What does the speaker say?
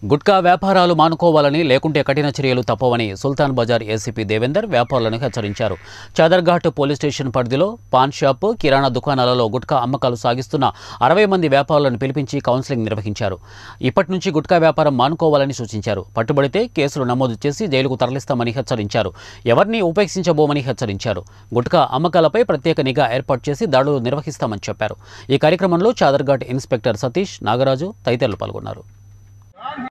గుట్కా వ్యాపారాలు మానుకోవాలని లేకుంటే కఠిన చర్యలు తప్పవని సుల్తాన్ బజార్ ఏసీపీ దేవేందర్ వ్యాపారులను హెచ్చరించారు చాదర్ఘాట్ పోలీస్ స్టేషన్ పరిధిలో పాన్ షాప్ కిరాణా దుకాణాలలో గుట్కా అమ్మకాలు సాగిస్తున్న అరవై మంది వ్యాపారులను పిలిపించి కౌన్సిలింగ్ నిర్వహించారు ఇప్పటి నుంచి గుట్కా వ్యాపారం మానుకోవాలని సూచించారు పట్టుబడితే కేసులు నమోదు చేసి జైలుకు తరలిస్తామని హెచ్చరించారు ఎవరిని ఉపేక్షించబోమని హెచ్చరించారు గుట్కా అమ్మకాలపై ప్రత్యేక నిఘా ఏర్పాటు చేసి దాడులు నిర్వహిస్తామని చెప్పారు ఈ కార్యక్రమంలో చాదర్ఘాట్ ఇన్స్పెక్టర్ సతీష్ నాగరాజు తదితరులు పాల్గొన్నారు